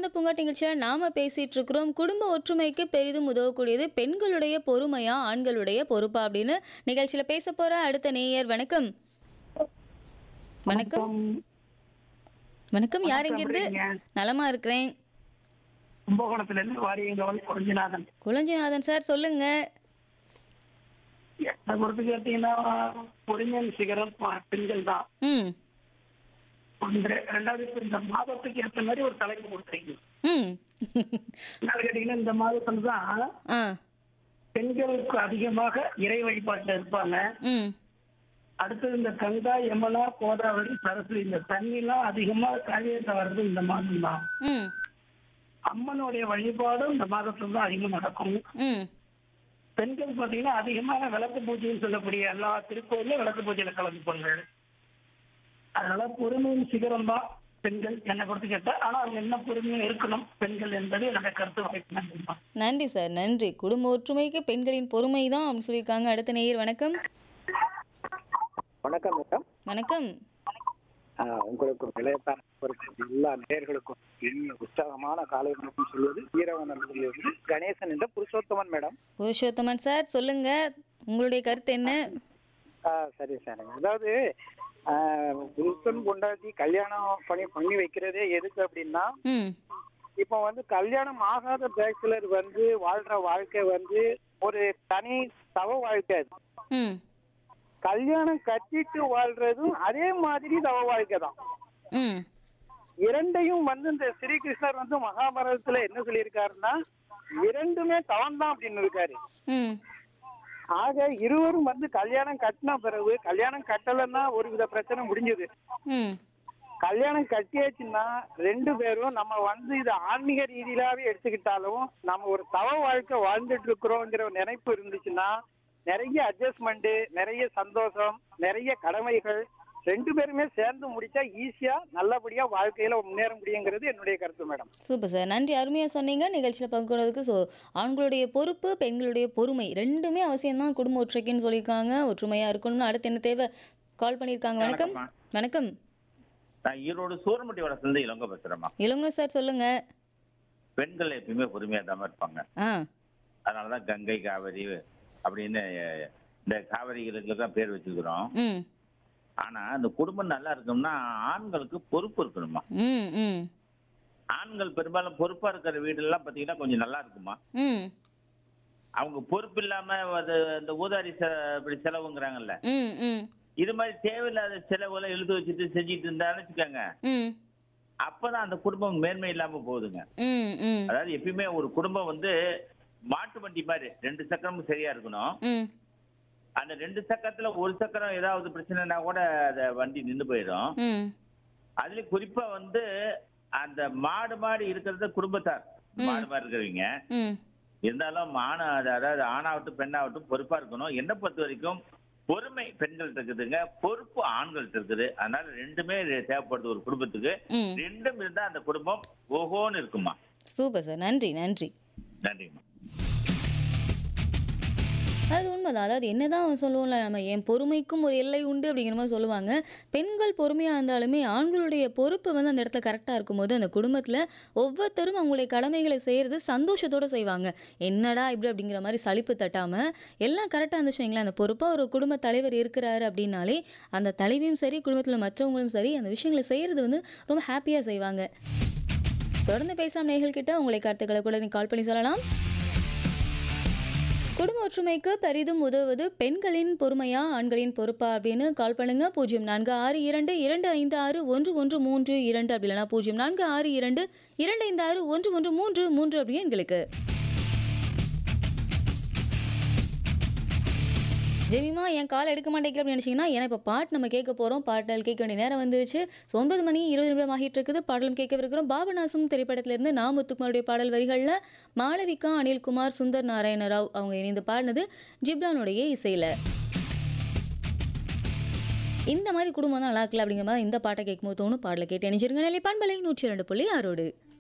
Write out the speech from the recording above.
ஆனந்த பூங்காட் நிகழ்ச்சியில் நாம பேசிட்டு இருக்கிறோம் குடும்ப ஒற்றுமைக்கு பெரிதும் உதவக்கூடியது பெண்களுடைய பொறுமையா ஆண்களுடைய பொறுப்பா அப்படின்னு நிகழ்ச்சியில பேச போற அடுத்த நேயர் வணக்கம் வணக்கம் வணக்கம் யார் இங்கிருந்து நலமா இருக்கிறேன் கும்பகோணத்துல இருந்து வாரியங்கவன் குறிஞ்சிநாதன் குலஞ்சிநாதன் சார் சொல்லுங்க என்னை பொறுத்து கேட்டீங்கன்னா பொறுமையின் சிகரம் ப- பெண்கள் தான் ம் ஒன்று ரெண்டாவது இப்ப இந்த மாதத்துக்கு ஏற்ற மாதிரி ஒரு தலைப்பு கொடுத்துருக்கீங்க ம் என்ன கேட்டீங்கன்னா இந்த மாதத்துல தான் ஆ பெண்களுக்கு அதிகமாக இறை வழிபாட்டுல இருப்பாங்க ம் அடுத்தது இந்த கங்கா யமுனா கோதாவரி சரஸ்வதி இந்த தண்ணிலாம் அதிகமா காவியத்தை வர்றது இந்த மாதம் தான் ம் அம்மனுடைய வழிபாடும் இந்த மாதத்துல தான் அதிகமா நடக்கும் ம் பெண்கள் பாத்தீங்கன்னா அதிகமாக விளக்கு பூஜைன்னு சொல்லக்கூடிய எல்லா திருக்கோயிலும் விளக்கு பூஜையில கலந்துப்பாங்க அதனால பொறுமையின் சிகரம் தான் பெண்கள் என்னை பொறுத்து கேட்டா ஆனா அவங்க என்ன பொறுமையும் இருக்கணும் பெண்கள் என்பது என்னுடைய கருத்து வாய்ப்பு நன்றிமா நன்றி சார் நன்றி குடும்ப ஒற்றுமைக்கு பெண்களின் பொறுமை தான் அப்படின்னு சொல்லியிருக்காங்க அடுத்த நேயர் வணக்கம் வணக்கம் மேடம் வணக்கம் ஆஹ் உங்களுக்கு விளையாட்டான எல்லா நேயர்களுக்கும் இனிய உற்சாகமான காலை வணக்கம் சொல்வது வீரவனிலிருந்து கணேசன் என்ற புருஷோத்தமன் மேடம் புருஷோத்தமன் சார் சொல்லுங்க உங்களுடைய கருத்து என்ன ஆஹ் சரி சார் அதாவது ஆஹ் புருஷன் கொண்டாடி கல்யாணம் பண்ணி பண்ணி வைக்கிறதே எதுக்கு அப்படின்னா ம் இப்போ வந்து கல்யாணம் ஆகாத பேச்சுலர் வந்து வாழ்ற வாழ்க்கை வந்து ஒரு தனி தவ வாழ்க்கை அது ம் கல்யாணம் கட்டிட்டு வாழ்றதும் அதே மாதிரி தவ வாழ்க்கை தான் ம் இரண்டையும் வந்து இந்த ஸ்ரீகிருஷ்ணர் வந்து மகாபாரதத்துல என்ன சொல்லியிருக்காருன்னா இரண்டுமே தவம் தான் அப்படின்னு இருக்காரு ம் ஆக இருவரும் வந்து கல்யாணம் கட்டின பிறகு கல்யாணம் கட்டலைன்னா ஒரு வித பிரச்சனை முடிஞ்சது ம் கல்யாணம் கட்டியாச்சுன்னா ரெண்டு பேரும் நம்ம வந்து இதை ஆன்மீக ரீதியிலாவே எடுத்துக்கிட்டாலும் நம்ம ஒரு தவ வாழ்க்கை வாழ்ந்துட்டு இருக்கிறோங்கிற ஒரு நினைப்பு இருந்துச்சுன்னா நிறைய அட்ஜஸ்ட்மெண்ட் நிறைய சந்தோஷம் நிறைய கடமைகள் ரெண்டு பேருமே சேர்ந்து முடிச்சா ஈஸியா நல்லபடியா வாழ்க்கையில முன்னேற முடியுங்கிறது என்னுடைய கருத்து மேடம் சூப்பர் சார் நன்றி அருமையாக சொன்னீங்க நிகழ்ச்சியில் பங்குறதுக்கு ஸோ ஆண்களுடைய பொறுப்பு பெண்களுடைய பொறுமை ரெண்டுமே அவசியம்தான் குடும்ப ஒற்றுமைக்குன்னு சொல்லியிருக்காங்க ஒற்றுமையாக இருக்கணும்னு அடுத்து என்ன தேவை கால் பண்ணியிருக்காங்க வணக்கம் வணக்கம் நான் ஈரோடு சூரமட்டியோட சேர்ந்து இளங்க பேசுறேம்மா இளங்க சார் சொல்லுங்க பெண்கள் எப்பயுமே பொறுமையா தான் இருப்பாங்க ஆ அதனாலதான் கங்கை காவிரி அப்படின்னு அஹ், இந்த காவிரிகளுக்கு தான் பேர் வச்சுக்கிறோம் ம் ஆனா இந்த குடும்பம் நல்லா இருக்கணும்னா ஆண்களுக்கு பொறுப்பு இருக்கணுமா ம் ம் ஆண்கள் பெரும்பாலும் பொறுப்பா இருக்கிற வீடெல்லாம் பாத்தீங்கன்னா கொஞ்சம் நல்லா இருக்குமா ம் அவங்க பொறுப்பு இல்லாம அது இந்த ஊதாரி செ- இப்படி செலவுங்கிறாங்கல்ல ம் ம் இது மாதிரி தேவையில்லாத செலவுகளை இழுத்து வச்சுட்டு செஞ்சுட்டு இருந்தான்னு வச்சுக்கோங்க ம் அப்பதான் அந்த குடும்பம் மேன்மை இல்லாம போகுதுங்க ம் ம் அதாவது எப்பயுமே ஒரு குடும்பம் வந்து மாட்டு வண்டி மாதிரி ரெண்டு சக்கரமும் சரியா இருக்கணும் ம் அந்த ரெண்டு சக்கரத்துல ஒரு சக்கரம் ஏதாவது பிரச்சனைனா கூட அந்த வண்டி நின்று போயிடும் ம் அதுல குறிப்பா வந்து அந்த மாடு மாடி இருக்கிறது குடும்பத்தார் மாடு மாதிரி இருக்கிறவங்க ம் இருந்தாலும் ஆண அதாவது ஆணாகட்டும் பெண்ணாகட்டும் பொறுப்பா இருக்கணும் என்னை பொறுத்த வரைக்கும் பொறுமை பெண்கள் இருக்குதுங்க பொறுப்பு ஆண்கள் இருக்குது அதனால ரெண்டுமே தேவைப்படுது ஒரு குடும்பத்துக்கு ம் ரெண்டும் இருந்தா அந்த குடும்பம் ஓஹோன்னு இருக்குமா சூப்பர் சார் நன்றி நன்றி நன்றிம்மா அது உண்மைதான் அதாவது என்னதான் சொல்லுவோம்ல நம்ம என் பொறுமைக்கும் ஒரு எல்லை உண்டு அப்படிங்கிற மாதிரி சொல்லுவாங்க பெண்கள் பொறுமையாக இருந்தாலுமே ஆண்களுடைய பொறுப்பு வந்து அந்த இடத்துல கரெக்டாக இருக்கும்போது அந்த குடும்பத்தில் ஒவ்வொருத்தரும் அவங்களுடைய கடமைகளை செய்கிறது சந்தோஷத்தோடு செய்வாங்க என்னடா இப்படி அப்படிங்கிற மாதிரி சலிப்பு தட்டாமல் எல்லாம் கரெக்டாக இருந்துச்சு வைங்களேன் அந்த பொறுப்பாக ஒரு குடும்ப தலைவர் இருக்கிறாரு அப்படின்னாலே அந்த தலைவியும் சரி குடும்பத்தில் மற்றவங்களும் சரி அந்த விஷயங்களை செய்கிறது வந்து ரொம்ப ஹாப்பியாக செய்வாங்க தொடர்ந்து பேசாம நேயர்கள்கிட்ட உங்களை கருத்துக்களை கூட நீ கால் பண்ணி சொல்லலாம் குடும்ப ஒற்றுமைக்கு பெரிதும் உதவுவது பெண்களின் பொறுமையா ஆண்களின் பொறுப்பா அப்படின்னு கால் பண்ணுங்க பூஜ்ஜியம் நான்கு ஆறு இரண்டு இரண்டு ஐந்து ஆறு ஒன்று ஒன்று மூன்று இரண்டு அப்படி இல்லைனா பூஜ்ஜியம் நான்கு ஆறு இரண்டு இரண்டு ஐந்து ஆறு ஒன்று ஒன்று மூன்று மூன்று அப்படின்னு எங்களுக்கு ஜெமிமா என் கால் எடுக்க மாட்டேங்கிற அப்படின்னு நினச்சிங்கன்னா ஏன்னா இப்போ பாட்டு நம்ம கேட்க போகிறோம் பாடல் கேட்க வேண்டிய நேரம் வந்துருச்சு ஸோ ஒன்பது மணி இருபது நிமிடம் ஆகிட்டு இருக்குது பாடலும் கேட்கவிருக்கிறோம் பாபநாசம் திரைப்படத்திலிருந்து நா முத்துக்குமாருடைய பாடல் வரிகளில் மாளவிகா அனில்குமார் சுந்தர் நாராயண ராவ் அவங்க இணைந்து பாடினது ஜிப்ரானுடைய இசையில் இந்த மாதிரி குடும்பம் தான் நல்லா இருக்குல்ல அப்படிங்கிற மாதிரி இந்த பாட்டை கேட்கும்போது தோணும் பாடலை கேட்டு இணைஞ்சிருங்க நிலை பண்பலை நூற்றி இரண்டு புள்ளி ஆறோடு